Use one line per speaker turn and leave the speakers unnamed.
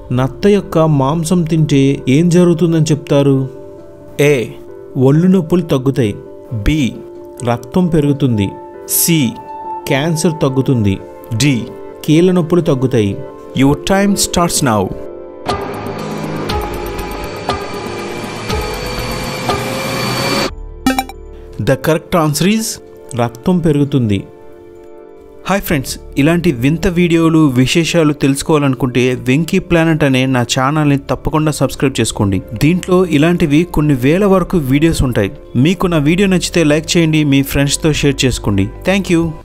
నత్త యొక్క మాంసం తింటే ఏం జరుగుతుందని చెప్తారు ఏ ఒళ్ళు నొప్పులు తగ్గుతాయి బి రక్తం పెరుగుతుంది సి క్యాన్సర్ తగ్గుతుంది డి కీళ్ళ నొప్పులు తగ్గుతాయి
your time starts now the correct answer is
రక్తం పెరుగుతుంది
హాయ్ ఫ్రెండ్స్ ఇలాంటి వింత వీడియోలు విశేషాలు తెలుసుకోవాలనుకుంటే వెంకీ ప్లానెట్ అనే నా ఛానల్ని తప్పకుండా సబ్స్క్రైబ్ చేసుకోండి దీంట్లో ఇలాంటివి కొన్ని వేల వరకు వీడియోస్ ఉంటాయి మీకు నా వీడియో నచ్చితే లైక్ చేయండి మీ ఫ్రెండ్స్తో షేర్ చేసుకోండి థ్యాంక్ యూ